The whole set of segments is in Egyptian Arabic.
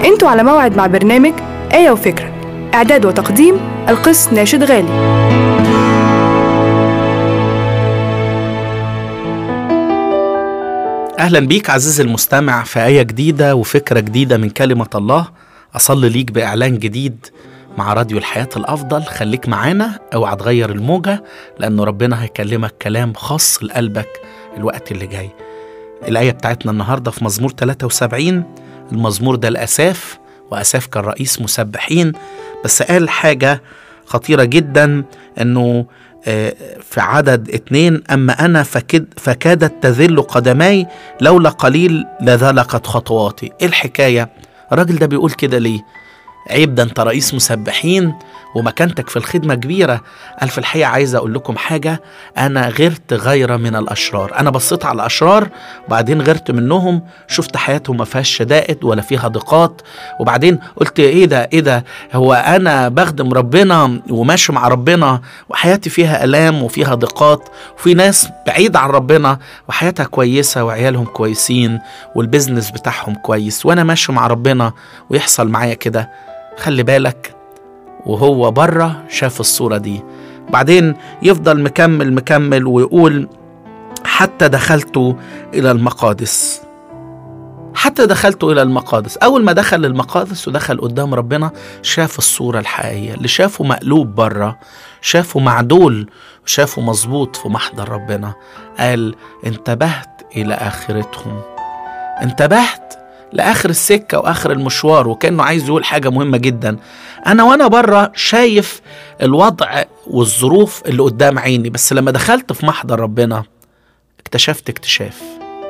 انتوا على موعد مع برنامج آية وفكرة إعداد وتقديم القس ناشد غالي أهلا بيك عزيزي المستمع في آية جديدة وفكرة جديدة من كلمة الله أصلي ليك بإعلان جديد مع راديو الحياة الأفضل خليك معانا اوعى تغير الموجة لأنه ربنا هيكلمك كلام خاص لقلبك الوقت اللي جاي الآية بتاعتنا النهاردة في مزمور 73 المزمور ده الأساف وأساف كان رئيس مسبحين بس قال حاجة خطيرة جدا أنه آه، في عدد اتنين أما أنا فكد فكادت تذل قدماي لولا قليل لذلقت خطواتي إيه الحكاية الراجل ده بيقول كده ليه عيب ده انت رئيس مسبحين ومكانتك في الخدمة كبيرة قال في الحقيقة عايز أقول لكم حاجة أنا غيرت غيرة من الأشرار أنا بصيت على الأشرار وبعدين غيرت منهم شفت حياتهم ما فيهاش شدائد ولا فيها ضيقات وبعدين قلت إيه ده إيه ده هو أنا بخدم ربنا وماشي مع ربنا وحياتي فيها آلام وفيها ضيقات وفي ناس بعيد عن ربنا وحياتها كويسة وعيالهم كويسين والبزنس بتاعهم كويس وأنا ماشي مع ربنا ويحصل معايا كده خلي بالك وهو بره شاف الصورة دي بعدين يفضل مكمل مكمل ويقول حتى دخلت إلى المقادس حتى دخلت إلى المقادس أول ما دخل المقادس ودخل قدام ربنا شاف الصورة الحقيقية اللي شافه مقلوب بره شافه معدول وشافه مظبوط في محضر ربنا قال انتبهت إلى آخرتهم انتبهت لاخر السكه واخر المشوار وكانه عايز يقول حاجه مهمه جدا انا وانا بره شايف الوضع والظروف اللي قدام عيني بس لما دخلت في محضر ربنا اكتشفت اكتشاف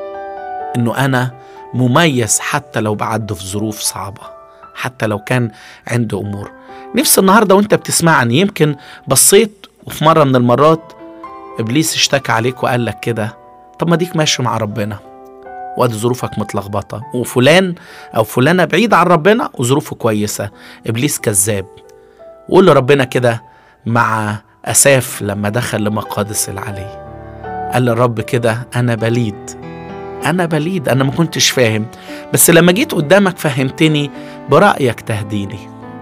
انه انا مميز حتى لو بعد في ظروف صعبه حتى لو كان عندي امور نفس النهارده وانت بتسمعني يمكن بصيت وفي مره من المرات ابليس اشتكى عليك وقال لك كده طب ما ديك ماشي مع ربنا وادي ظروفك متلخبطه وفلان او فلانه بعيد عن ربنا وظروفه كويسه ابليس كذاب وقول لربنا كده مع اساف لما دخل لمقادس العلي قال للرب كده انا بليد انا بليد انا ما كنتش فاهم بس لما جيت قدامك فهمتني برايك تهديني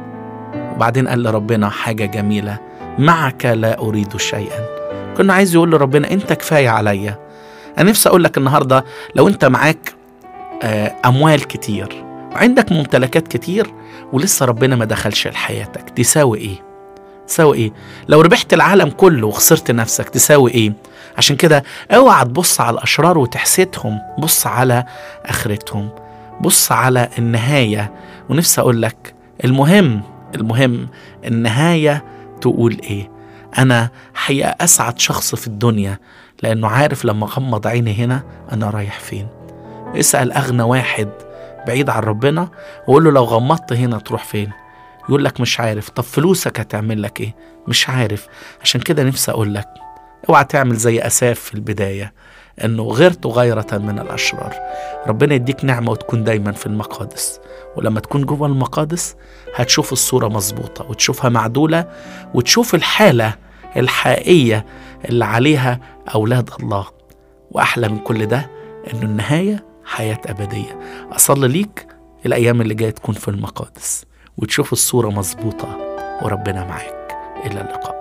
وبعدين قال لربنا حاجه جميله معك لا اريد شيئا كنا عايز يقول لربنا انت كفايه عليا انا نفسي اقول لك النهارده لو انت معاك آه، اموال كتير وعندك ممتلكات كتير ولسه ربنا ما دخلش لحياتك تساوي ايه تساوي ايه لو ربحت العالم كله وخسرت نفسك تساوي ايه عشان كده اوعى تبص على الاشرار وتحسدهم بص على اخرتهم بص على النهايه ونفسي اقول لك المهم المهم النهايه تقول ايه انا حقيقه اسعد شخص في الدنيا لأنه عارف لما غمض عيني هنا أنا رايح فين اسأل أغنى واحد بعيد عن ربنا وقول له لو غمضت هنا تروح فين يقول لك مش عارف طب فلوسك هتعمل لك ايه مش عارف عشان كده نفسي اقول لك اوعى تعمل زي اساف في البدايه انه غيرت غيرة من الاشرار ربنا يديك نعمه وتكون دايما في المقادس ولما تكون جوه المقادس هتشوف الصوره مظبوطه وتشوفها معدوله وتشوف الحاله الحقيقيه اللي عليها أولاد الله وأحلى من كل ده إنه النهاية حياة أبدية أصلي ليك الأيام اللي جاية تكون في المقادس وتشوف الصورة مظبوطة وربنا معاك إلى اللقاء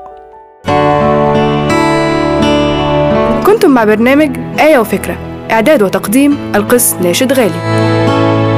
كنتم مع برنامج آية وفكرة إعداد وتقديم القس ناشد غالي